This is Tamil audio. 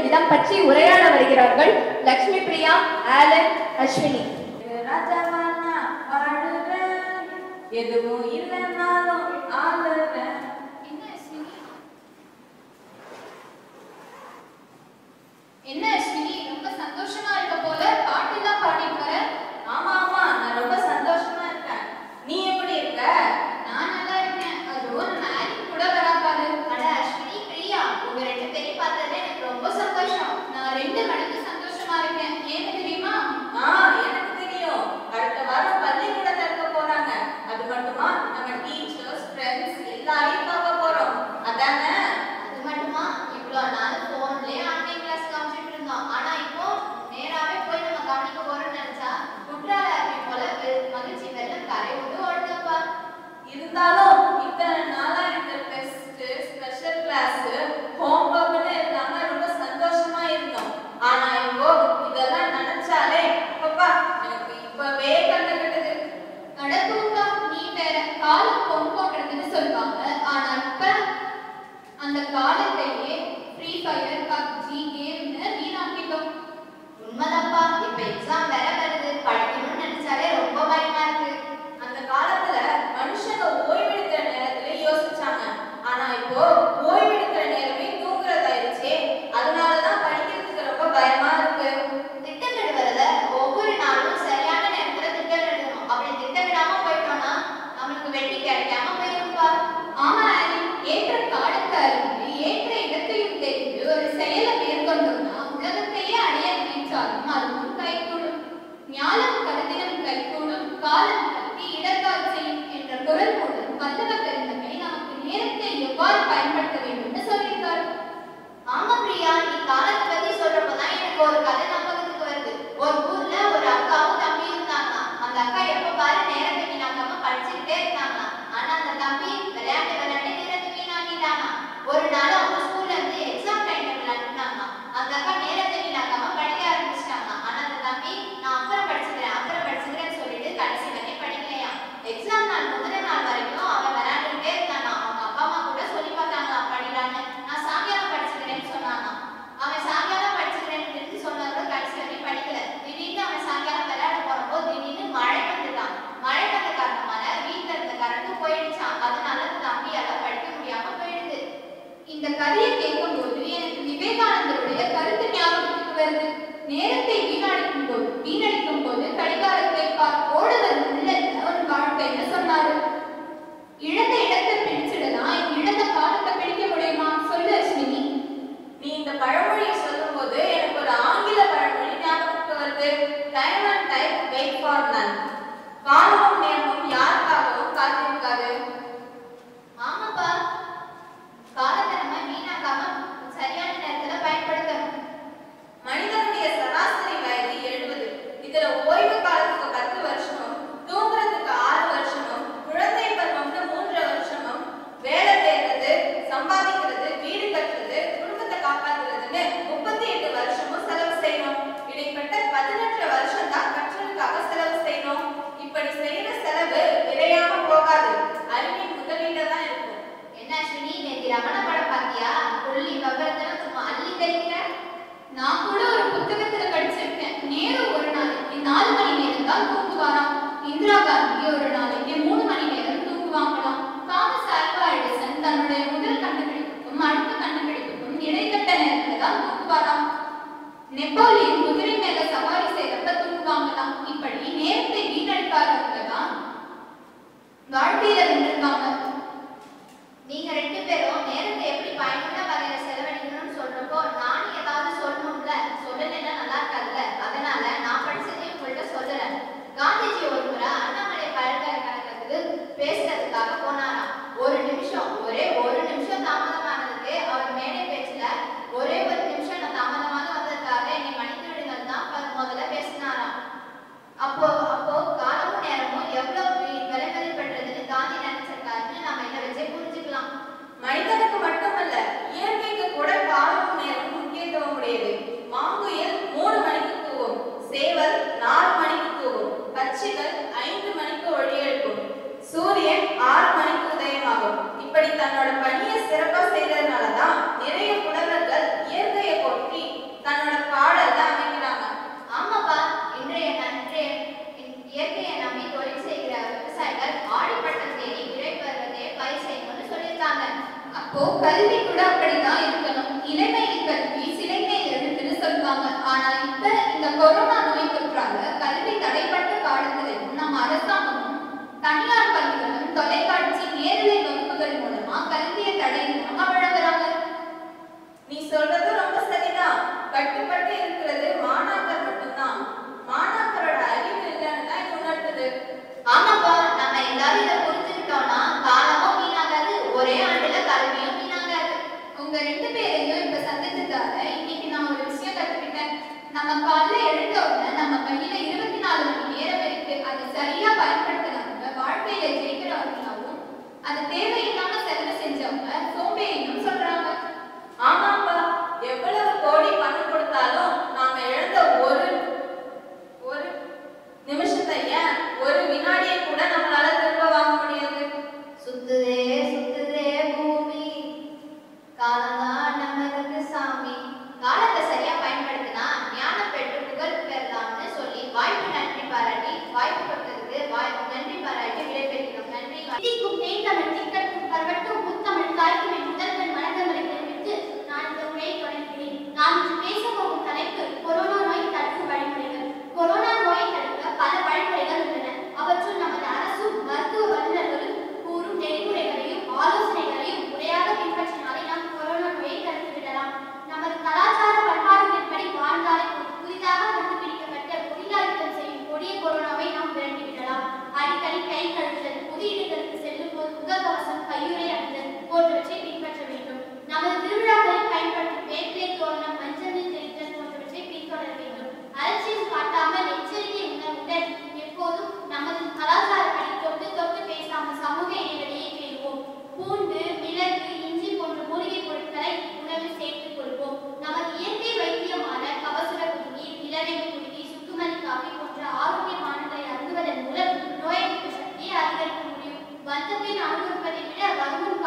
இடம் பற்றி உரையாட வருகிறார்கள் லக்ஷ்மி பிரியா ஆலன் அஸ்வினி ராஜாவானா வாழுறேன் எதுவும் இல்லைனாலும் ஆளுறேன் என்ன அஸ்வினி ரொம்ப சந்தோஷமா இருக்க போல பாட்டெல்லாம் பாடிட்டு வர ஆமா ஆமா நான் ரொம்ப சந்தோஷமா இருக்கேன் நீ எப்படி இருக்க நான் நல்லா இருக்கேன் அதுவும் நம்ம ஆலிக் கூட வராப்பாரு அட அஸ்வினி பிரியா உங்க ரெண்டு பேரையும் பார்த்ததுல எனக்கு ரொம்ப சந்தோஷம் நான் ரெண்டு மடங்கு சந்தோஷமா இருக்கேன் ஏன்னு தெரியுமா ஆ எனக்கு தெரியும் அடுத்த வாரம் பள்ளிக்கூட திறக்க போறாங்க அது மட்டுமா நம்ம டீச்சர்ஸ் ஃப்ரெண்ட்ஸ் எல்லாரையும் பார்க்க போறோம் அதானே அது மட்டுமா இவ்வளோ நாள் ஃபோன்லயே ஆன்லைன் கிளாஸ் காமிச்சிட்டு இருந்தோம் ஆனா இப்போ நேராவே போய் நம்ம கவனிக்க போறோம்னு நினைச்சா குற்றால அருவி போல வெ- மகிழ்ச்சி வெள்ளம் கரை விட்டு ஓடுதப்பா இருந்தாலும் இத்தனை நாளா இந்த டெஸ்ட் ஸ்பெஷல் கிளாஸ் ஹோம் ஒர்க்னு இல்லாம ரொம்ப சந்தோஷமா இருந்தோம் ஆனா இப்போ இதெல்லாம் நினைச்சாலே அப்பா எனக்கு இப்பவே கண்ணு கட்டுது நடக்கும்பா நீ வேற காலம் பொன் போட்டுறதுன்னு சொல்லுவாங்க ஆனா இப்ப அந்த காலத்தையே ஃப்ரீ ஃபயர் பப்ஜி கேம்னு வீணாக்கிட்டோம் உண்மைதான்ப்பா இப்ப எக்ஸாம் வேற வருது படிக்கணும்னு நினைச்சாலே ரொம்ப பயமா இருக்கு அந்த காலத்துல மனுஷங்க ஓய்வெடுக்கிற நேரத்துல யோசிச்சாங்க ஆனா இப்போ ஓய்வெடுக்கிற நேரமே தூங்குறதாயிருச்சே அதனாலதான் படிக்கிறதுக்கு ரொம்ப பயமா இருக்கு திட்டமிடுவதில் ஒவ்வொரு நாளும் சரியான நேரத்துல திட்டமிடணும் அப்படி திட்டமிடாம போயிட்டோம்னா நம்மளுக்கு வெற்றி கிடைக்காம போயிருப்பா ஆமா ஆலி ஏற்ற காலத்தை அறிந்து ஏற்ற இடத்தையும் தெரிந்து ஒரு செயலை மேற்கொண்டோம்னா உலகத்தையே அடைய நினைச்சாலும் அதுவும் கைகூடும் ஞானம் கருதினம் கைகூடும் காலம் கல்வி இடர்கால் செய்யும் என்ற குரல் மூலம் வல்லவ பெருந்தகை நமக்கு நேரத்தை எவ்வாறு பயன்படுத்த வேண்டும்னு சொல்லியிருக்காரு ஆமா பிரியா நீ காலத்தை பத்தி சொல்றப்பதான் எனக்கு ஒரு கதை ஞாபகத்துக்கு வருது ஒரு ஊர்ல ஒரு அக்காவும் தம்பியும் இருந்தாங்களாம் அந்த அக்கா எப்ப பாரு நேரத்தை வீணாக்காம படிச்சுக்கிட்டே இருந்தாங்களாம் ஆனா அந்த தம்பி விளையாட்டு விளையாட்டு நேரத்தை வீணாக்கிட்டானா ஒரு நாள் அவங்க ஸ்கூல்ல இருந்து எக்ஸாம் டைம் டேபிள் அனுப்பினாங்களாம் அந்த அக்கா நேரத்தை வீணாக்காம படிக்க ஆரம்பிச்சிட்டாங்களாம் ஆனா அந்த தம்பி நான் அப்புறம் படிச்சுக்கிறேன் அப்புறம் படிச்சுக்கிறேன்னு சொல்லிட்டு கடைசி வரையும் படிக்கலையா எக்ஸாம் நாள் முதல் நாள் வரைக்கும் அவன் விளையாண்டுட்டே இருந்தானா அவங்க அப்பா அம்மா கூட சொல்லி பார்த்தாங்களா படிடான்னு நான் சாயங்காலம் படிச்சுக்கிறேன்னு சொன்னானா அவன் சாயங்காலம் படிச்சுக்கிறேன்னு தெரிஞ்சு சொன்னதோட கடைசி வரையும் படிக்கல திடீர்னு அவன் சாயங்காலம் விளையாட போறப்போ திடீர்னு மழை வந்துட்டான் மழை வந்த காரணமால வீட்டுல இருந்த கரண்ட்டும் போயிடுச்சான் அதனால அந்த தம்பியால படிக்க முடியாம போயிடுது இந்த கதையை கேட்கும்போது எனக்கு விவேகானந்தருடைய கருத்து ஞாபகத்துக்கு வருது நேரத்தை வீணடிக்கும் போது வீணடிக்கும் போது கடிகாரத்தை பார் ஓடுவது உள்ளல்ல ஒரு வாழ்க்கைன்னு சொன்னாரு இழந்த இடத்தை பிடிச்சிடலாம் இழந்த காலத்தை பிடிக்க முடியுமா சொல்லு அஸ்வினி நீ இந்த பழமொழியை சொல்லும்போது எனக்கு ஒரு ஆங்கில பழமொழி ஞாபகத்துக்கு வருது time and time wait for none காலமும் நேரமும் யாருக்காகவும் காத்திருக்காது ஆமாப்பா காலத்தை நம்ம வீணாக்காம சரியான நேரத்துல பயன்படுத்தணும் மனிதனுடைய சராசரி வயது எழுபது இதுல ஓய்வு காலத்துக்கு பத்து வருஷமும் தூங்குறதுக்கு ஆறு வருஷமும் குழந்தை பருவம்னு மூன்றரை வருஷமும் வேலை தேடுறது சம்பாதிக்கிறது வீடு கட்டுறது குடும்பத்தை காப்பாத்துறதுன்னு முப்பத்தி எட்டு வருஷமும் செலவு செய்யணும் இடைப்பட்ட பதினெட்டு வருஷம் தான் கற்றலுக்காக செலவு செய்யணும் இப்படி செய்யற செலவு விரையாம போகாது அறிவின் முதலீட தான் இருக்கும் என்ன அஸ்வினி நேற்று ரமண படம் பாத்தியா கொல்லி விவரத்தெல்லாம் சும்மா அள்ளி தெளிக்கிற நான் கூட ஒரு புத்தகத்துல படிச்சிருக்கேன் நேரு ஒரு நாளைக்கு நாலு மணி நேரம் தான் தூங்குவாராம் இந்திரா காந்தி ஒரு நாளைக்கு மூணு மணி நேரம் தூங்குவாங்களாம் தாமஸ் ஆல்வா எடிசன் தன்னுடைய முதல் கண்டுபிடிப்புக்கும் அடுத்த கண்டுபிடிப்புக்கும் இடைப்பட்ட நேரத்துல தான் தூங்குவாராம் நெப்போலியன் குதிரை மேல சவாரி செய்யறப்ப தூங்குவாங்களாம் இப்படி நேரத்தை வீணடிக்காதவங்க தான் வாழ்க்கையில வென்றிருக்காங்க நீங்க ரெண்டு பேரும் நேரத்தை எப்படி பயனுள்ள வகையில செலவழிக்கணும்னு சொல்றப்போ நானும் ஏதாவது சொல்லணும்ல சொல்லலைன்னா நல்லா இருக்காதுல்ல அதனால நான் படிச்சதையும் உங்கள்கிட்ட சொல்லுறேன் காந்திஜி ஒரு முறை அண்ணாமலை பல்கலைக்கழகத்துக்கு பேசுறதுக்காக போனாராம் ஒரு நிமிஷம் ஒரே ஒரு நிமிஷம் தாமதமானதுக்கு அவர் மேடை பேச்சுல ஒரே ஒரு நிமிஷம் நான் தாமதமாக வந்ததுக்காக என்னை மன்னித்து விடுங்கள் தான் அவர் முதல்ல பேசினாராம் அப்போ அப்போ காலமும் நேரமும் எவ்வளவு வி- விலை மதிப்பற்றதுன்னு காந்தி நினைச்சிருக்காருன்னு நம்ம இதை வச்சே புரிஞ்சுக்கலாம் மனிதனுக்கு மட்டுமல்ல இயற்கைக்கு கூட காலமும் நேரமும் முக்கியத்துவம் உடையது மாங்குயில் மூணு மணிக்கு கூவும் சேவல் நாலு மணிக்கு கூவும் பட்சிகள் ஐந்து மணிக்கு ஒளி எழுப்பும் சூரியன் ஆறு மணிக்கு உதயமாகும் இப்படி தன்னோட பணியை சிறப்பா செய்யறதுனாலதான் நிறைய புலவர்கள் இயற்கையை போற்றி அப்போ கல்வி கூட அப்படிதான் இருக்கணும் இளமையில் கல்வி சிலைமையில் எழுத்துன்னு சொல்லுவாங்க ஆனா இப்ப இந்த கொரோனா நோய் தொற்றால கல்வி தடைப்பட்ட காலத்திலும் நம்ம அரசாங்கமும் தனியார் பள்ளிகளும் தொலைக்காட்சி நேரலை வகுப்புகள் மூலமா கல்வியை தடை மூலமா வழங்குறாங்க நீ சொல்றது ரொம்ப சரிதான் கட்டுப்பட்டு இருக்கிறது மாணாக்கர் மட்டும்தான் மாணாக்கரோட அறிவு இல்லைன்னு தான் இது உணர்த்துது ஆமாப்பா நம்ம எல்லாரும் இதை புரிஞ்சுக்கிட்டோம்னா காலமும் வீணாகாது ஒரே ஆண்டுல கல்வியும் வீணாகாது உங்க ரெண்டு பேரையும் இப்ப சந்திச்சதால இன்னைக்கு நான் ஒரு விஷயம் கத்துக்கிட்டேன் நம்ம காலைல எழுந்த உடனே நம்ம கையில இருபத்தி நாலு மணி நேரம் இருக்கு அதை சரியா பயன்படுத்தினவங்க வாழ்க்கையில ஜெயிக்கிறவங்களாவும் அது தேவையில்லாம செலவு செஞ்சவங்க சோம்பேறியும் சொல்றாங்க ஆமாப்பா எவ்வளவு கோடி பணம் கொடுத்தாலும் நாம இழந்த ஒரு ஒரு நிமிஷத்தை ஏன் ஒரு வினாடியை கூட நம்மளால திரும்ப வாங்க முடியாது சுத்துதே சுத்துதே பூமி காலம்தான் நமதுக்கு சாமி காலத்தை சரியா பயன்படுத்தினா ஞானம் பெற்று புகழ் பெறலாம்னு சொல்லி வாய்ப்பு நன்றி பாராட்டி வாய்ப்பு கொடுத்ததுக்கு வாய் நன்றி பாராட்டி விடைபெறுகிறோம் நன்றி திக்கும் தேய்தமிழ் திக்கட்டும் பரவட்டும் முத்தமிழ் தாய்க்குமே முதல்வன் வணக்கங்களை தெரிவித்து நான் இந்த உரையை தொடர்கிறேன் நாம் இன்று பேச போகும் தலைப்பு கொரோனா நோய் தடுப்பு வழிமுறைகள் கொரோனா நோயை தடுக்க பல வழிமுறைகள் உள்ளன அவற்றுள் நமது அரசும் மருத்துவ வல்லுநர்களும் கூறும் நெறிமுறைகளையும் ஆலோசனைகளையும் முறையாக பின்பற்றினாலே நாம் கொரோனா நோயை தடுத்து விடலாம் நமது கலாச்சார பண்பாடுகளின்படி வாழ்ந்தாலே போதும். புதிதாக கண்டுபிடிக்கப்பட்ட பொறியாளர்கள் செய்யும் கொடிய கொரோனாவை நாம் விரட்டி விடலாம் அடிக்கடி கை கழுவுதல் பொது இடங்களுக்கு செல்லும் போது முகக்கவசம் கையுறை அணிதல் போன்றவற்றை பின்பற்ற வேண்டும் நமது திருவிழாக்களில் பயன்படுத்தும் வேப்பிலை தோரணம் மஞ்சள் நீர் தெளித்தல் போன்றவற்றை பின்தொடர வேண்டும் அலட்சியம் காட்டாமல் எச்சரிக்கை உணர்வுடன் எப்போதும் நமது கலாச்சாரப்படி தொட்டு தொட்டு பேசாமல் சமூக இடைவெளியை பேணுவோம் பூண்டு மிளகு இஞ்சி போன்ற மூலிகை பொருட்களை உணவில் சேர்த்துக் கொள்வோம் நமது இயற்கை வைத்தியமான கபசுர குடிநீர் நிலவேம்பு குடிநீர் சுக்குமல்லி காஃபி போன்ற ஆரோக்கியமானதை அருந்துவதன் மூலம் நோய் எதிர்ப்பு சக்தியை அதிகரிக்க முடியும் வந்த பின் அனுபவிப்பதை விட வருமுன்